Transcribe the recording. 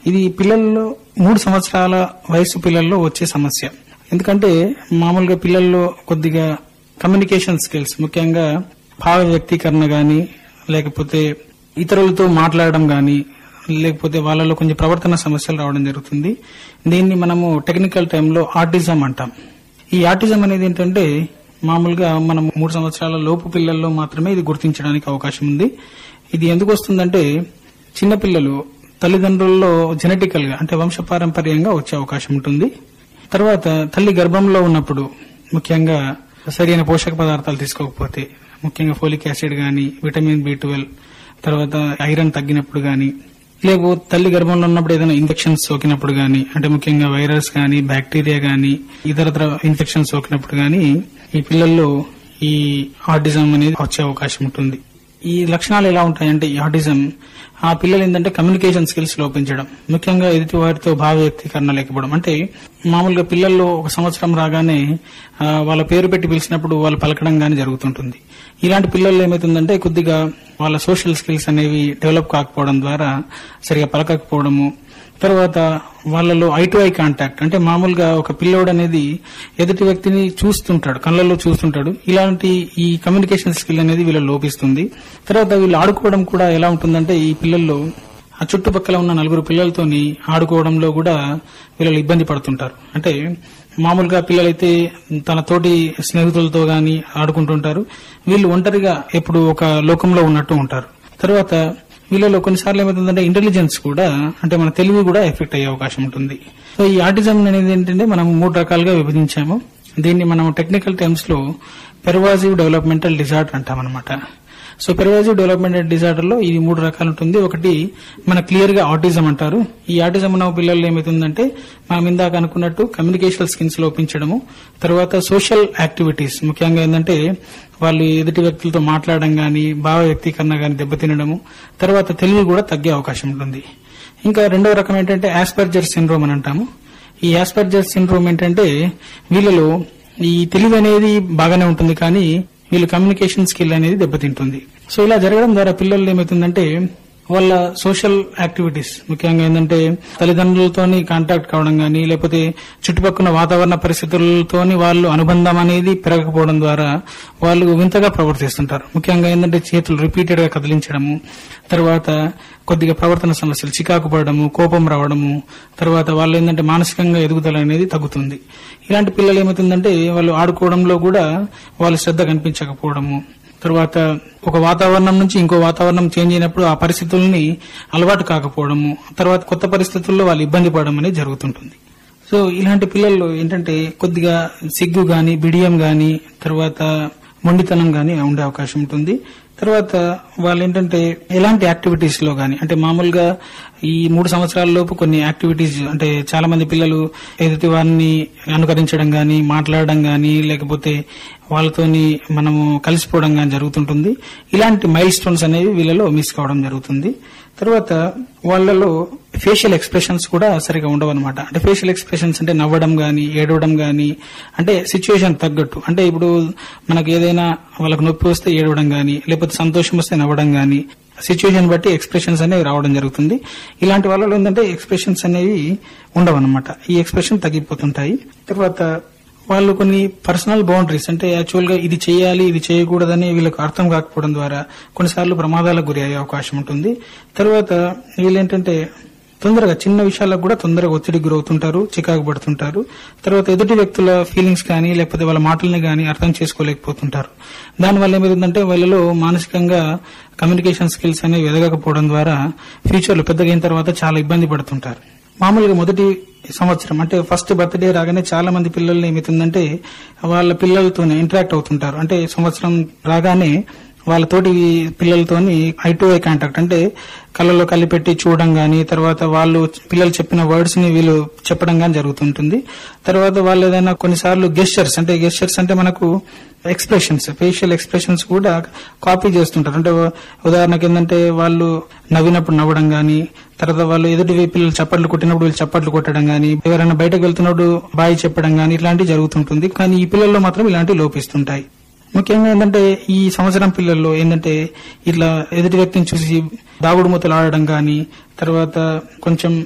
ఇది పిల్లల్లో మూడు సంవత్సరాల వయసు పిల్లల్లో వచ్చే సమస్య ఎందుకంటే మామూలుగా పిల్లల్లో కొద్దిగా కమ్యూనికేషన్ స్కిల్స్ ముఖ్యంగా భావ వ్యక్తీకరణ గాని లేకపోతే ఇతరులతో మాట్లాడడం గాని లేకపోతే వాళ్ళలో కొంచెం ప్రవర్తన సమస్యలు రావడం జరుగుతుంది దీన్ని మనము టెక్నికల్ టైంలో ఆర్టిజం అంటాం ఈ ఆర్టిజం అనేది ఏంటంటే మామూలుగా మనం మూడు సంవత్సరాల లోపు పిల్లల్లో మాత్రమే ఇది గుర్తించడానికి అవకాశం ఉంది ఇది ఎందుకు వస్తుందంటే చిన్నపిల్లలు తల్లిదండ్రుల్లో జెనెటికల్ గా అంటే వంశపారంపర్యంగా వచ్చే అవకాశం ఉంటుంది తర్వాత తల్లి గర్భంలో ఉన్నప్పుడు ముఖ్యంగా సరైన పోషక పదార్థాలు తీసుకోకపోతే ముఖ్యంగా ఫోలిక్ యాసిడ్ గాని విటమిన్ బి ట్వెల్వ్ తర్వాత ఐరన్ తగ్గినప్పుడు గాని లేకపోతే తల్లి గర్భంలో ఉన్నప్పుడు ఏదైనా ఇన్ఫెక్షన్స్ సోకినప్పుడు గాని అంటే ముఖ్యంగా వైరస్ గాని బ్యాక్టీరియా గాని ఇతరత్ర ఇన్ఫెక్షన్స్ సోకినప్పుడు గాని ఈ పిల్లల్లో ఈ ఆటిజం అనేది వచ్చే అవకాశం ఉంటుంది ఈ లక్షణాలు ఎలా ఉంటాయంటే ఈ ఆటిజం ఆ పిల్లలు ఏంటంటే కమ్యూనికేషన్ స్కిల్స్ లోపించడం ముఖ్యంగా ఎదుటి వారితో భావ వ్యక్తీకరణ లేకపోవడం అంటే మామూలుగా పిల్లల్లో ఒక సంవత్సరం రాగానే ఆ, వాళ్ళ పేరు పెట్టి పిలిచినప్పుడు వాళ్ళు పలకడం గానీ జరుగుతుంటుంది ఇలాంటి పిల్లల్లో ఏమవుతుందంటే కొద్దిగా వాళ్ళ సోషల్ స్కిల్స్ అనేవి డెవలప్ కాకపోవడం ద్వారా సరిగా పలకకపోవడము తర్వాత వాళ్ళలో ఐ టు ఐ కాంటాక్ట్ అంటే మామూలుగా ఒక పిల్లోడు అనేది ఎదుటి వ్యక్తిని చూస్తుంటాడు కళ్ళల్లో చూస్తుంటాడు ఇలాంటి ఈ కమ్యూనికేషన్ స్కిల్ అనేది వీళ్ళ లోపిస్తుంది తర్వాత వీళ్ళు ఆడుకోవడం కూడా ఎలా ఉంటుందంటే ఈ పిల్లల్లో ఆ చుట్టుపక్కల ఉన్న నలుగురు పిల్లలతోని ఆడుకోవడంలో కూడా వీళ్ళు ఇబ్బంది పడుతుంటారు అంటే మామూలుగా పిల్లలైతే తన తోటి స్నేహితులతో గాని ఆడుకుంటుంటారు వీళ్ళు ఒంటరిగా ఎప్పుడు ఒక లోకంలో ఉన్నట్టు ఉంటారు తర్వాత వీళ్ళలో కొన్నిసార్లు ఏమవుతుందంటే ఇంటెలిజెన్స్ కూడా అంటే మన తెలివి కూడా ఎఫెక్ట్ అయ్యే అవకాశం ఉంటుంది సో ఈ ఆటిజం అనేది ఏంటంటే మనం మూడు రకాలుగా విభజించాము దీన్ని మనం టెక్నికల్ టర్మ్స్ లో పెర్వాజివ్ డెవలప్మెంటల్ డిజార్డర్ అంటామన్నమాట సో పెర్వాజివ్ డెవలప్మెంటల్ డిజార్డర్ లో ఇది మూడు రకాలు ఉంటుంది ఒకటి మన క్లియర్ గా ఆటిజం అంటారు ఈ ఆటిజం ఉన్న పిల్లల్లో ఏమవుతుందంటే మనం ఇందాక అనుకున్నట్టు కమ్యూనికేషన్ స్కిల్స్ లోపించడము తర్వాత సోషల్ యాక్టివిటీస్ ముఖ్యంగా ఏంటంటే వాళ్ళు ఎదుటి వ్యక్తులతో మాట్లాడడం గాని భావ వ్యక్తీకరణ గాని దెబ్బతినడము తర్వాత తెలివి కూడా తగ్గే అవకాశం ఉంటుంది ఇంకా రెండవ రకం ఏంటంటే ఆస్పర్జర్ సిండ్రోమ్ అని అంటాము ఈ ఆస్పర్జర్ సిండ్రోమ్ ఏంటంటే వీళ్ళలో ఈ తెలివి అనేది బాగానే ఉంటుంది కానీ వీళ్ళు కమ్యూనికేషన్ స్కిల్ అనేది దెబ్బతింటుంది సో ఇలా జరగడం ద్వారా పిల్లలు ఏమవుతుందంటే వాళ్ళ సోషల్ యాక్టివిటీస్ ముఖ్యంగా ఏంటంటే తల్లిదండ్రులతోని కాంటాక్ట్ కావడం గానీ లేకపోతే చుట్టుపక్కల వాతావరణ పరిస్థితులతోని వాళ్ళు అనుబంధం అనేది పెరగకపోవడం ద్వారా వాళ్ళు వింతగా ప్రవర్తిస్తుంటారు ముఖ్యంగా ఏంటంటే చేతులు రిపీటెడ్ గా కదిలించడము తర్వాత కొద్దిగా ప్రవర్తన సమస్యలు చికాకు పడడము కోపం రావడము తర్వాత వాళ్ళు ఏంటంటే మానసికంగా ఎదుగుదల అనేది తగ్గుతుంది ఇలాంటి పిల్లలు ఏమవుతుందంటే వాళ్ళు ఆడుకోవడంలో కూడా వాళ్ళు శ్రద్ధ కనిపించకపోవడము తర్వాత ఒక వాతావరణం నుంచి ఇంకో వాతావరణం చేంజ్ అయినప్పుడు ఆ పరిస్థితుల్ని అలవాటు కాకపోవడము తర్వాత కొత్త పరిస్థితుల్లో వాళ్ళు ఇబ్బంది పడడం అనేది జరుగుతుంటుంది సో ఇలాంటి పిల్లల్లో ఏంటంటే కొద్దిగా సిగ్గు గాని బిడియం గాని తర్వాత మొండితనం గాని ఉండే అవకాశం ఉంటుంది తర్వాత వాళ్ళు ఏంటంటే ఎలాంటి యాక్టివిటీస్ లో గాని అంటే మామూలుగా ఈ మూడు సంవత్సరాల లోపు కొన్ని యాక్టివిటీస్ అంటే చాలా మంది పిల్లలు ఎదుటి వారిని అనుకరించడం గాని మాట్లాడడం గాని లేకపోతే వాళ్ళతోని మనము కలిసిపోవడం గాని జరుగుతుంటుంది ఇలాంటి మైల్ స్టోన్స్ అనేవి వీళ్ళలో మిస్ కావడం జరుగుతుంది తర్వాత వాళ్ళలో ఫేషియల్ ఎక్స్ప్రెషన్స్ కూడా సరిగా ఉండవు అనమాట అంటే ఫేషియల్ ఎక్స్ప్రెషన్స్ అంటే నవ్వడం గాని ఏడవడం గాని అంటే సిచ్యువేషన్ తగ్గట్టు అంటే ఇప్పుడు మనకు ఏదైనా వాళ్ళకు నొప్పి వస్తే ఏడవడం గాని లేకపోతే సంతోషం వస్తే నవ్వడం గాని సిచ్యువేషన్ బట్టి ఎక్స్ప్రెషన్స్ అనేవి రావడం జరుగుతుంది ఇలాంటి వాళ్ళలో ఏంటంటే ఎక్స్ప్రెషన్స్ అనేవి ఉండవన్నమాట ఈ ఎక్స్ప్రెషన్ తగ్గిపోతుంటాయి తర్వాత వాళ్ళు కొన్ని పర్సనల్ బౌండరీస్ అంటే యాక్చువల్ గా ఇది చేయాలి ఇది చేయకూడదని వీళ్ళకి అర్థం కాకపోవడం ద్వారా కొన్నిసార్లు ప్రమాదాలకు గురి అయ్యే అవకాశం ఉంటుంది తర్వాత వీళ్ళేంటంటే తొందరగా చిన్న విషయాలకు కూడా తొందరగా ఒత్తిడికి గురవుతుంటారు చికాకు పడుతుంటారు తర్వాత ఎదుటి వ్యక్తుల ఫీలింగ్స్ కానీ లేకపోతే వాళ్ళ మాటల్ని కానీ అర్థం చేసుకోలేకపోతుంటారు దానివల్ల ఏమవుతుందంటే వాళ్ళలో మానసికంగా కమ్యూనికేషన్ స్కిల్స్ అనేవి ఎదగకపోవడం ద్వారా ఫ్యూచర్ లో పెద్దగా అయిన తర్వాత చాలా ఇబ్బంది పడుతుంటారు మామూలుగా మొదటి సంవత్సరం అంటే ఫస్ట్ బర్త్డే రాగానే చాలా మంది పిల్లల్ని ఏమవుతుందంటే వాళ్ళ పిల్లలతోనే ఇంటరాక్ట్ అవుతుంటారు అంటే సంవత్సరం రాగానే వాళ్ళతోటి పిల్లలతోని ఐ టు ఐ కాంటాక్ట్ అంటే కళ్ళలో కలిపెట్టి చూడడం గాని తర్వాత వాళ్ళు పిల్లలు చెప్పిన వర్డ్స్ ని వీళ్ళు చెప్పడం గాని జరుగుతుంటుంది తర్వాత వాళ్ళు ఏదైనా కొన్నిసార్లు గెస్చర్స్ అంటే గెస్చర్స్ అంటే మనకు ఎక్స్ప్రెషన్స్ ఫేషియల్ ఎక్స్ప్రెషన్స్ కూడా కాపీ చేస్తుంటారు అంటే ఉదాహరణకి ఏంటంటే వాళ్ళు నవ్వినప్పుడు నవ్వడం గాని తర్వాత వాళ్ళు ఎదుటి పిల్లలు చప్పట్లు కొట్టినప్పుడు వీళ్ళు చప్పట్లు కొట్టడం గాని ఎవరైనా బయటకు వెళ్తున్నప్పుడు బాయ్ చెప్పడం గాని ఇట్లాంటివి జరుగుతుంటుంది కానీ ఈ పిల్లల్లో మాత్రం ఇలాంటివి లోపిస్తుంటాయి ముఖ్యంగా ఏంటంటే ఈ సంవత్సరం పిల్లల్లో ఏంటంటే ఇట్లా ఎదుటి వ్యక్తిని చూసి దాగుడు మూతలు ఆడడం గాని తర్వాత కొంచెం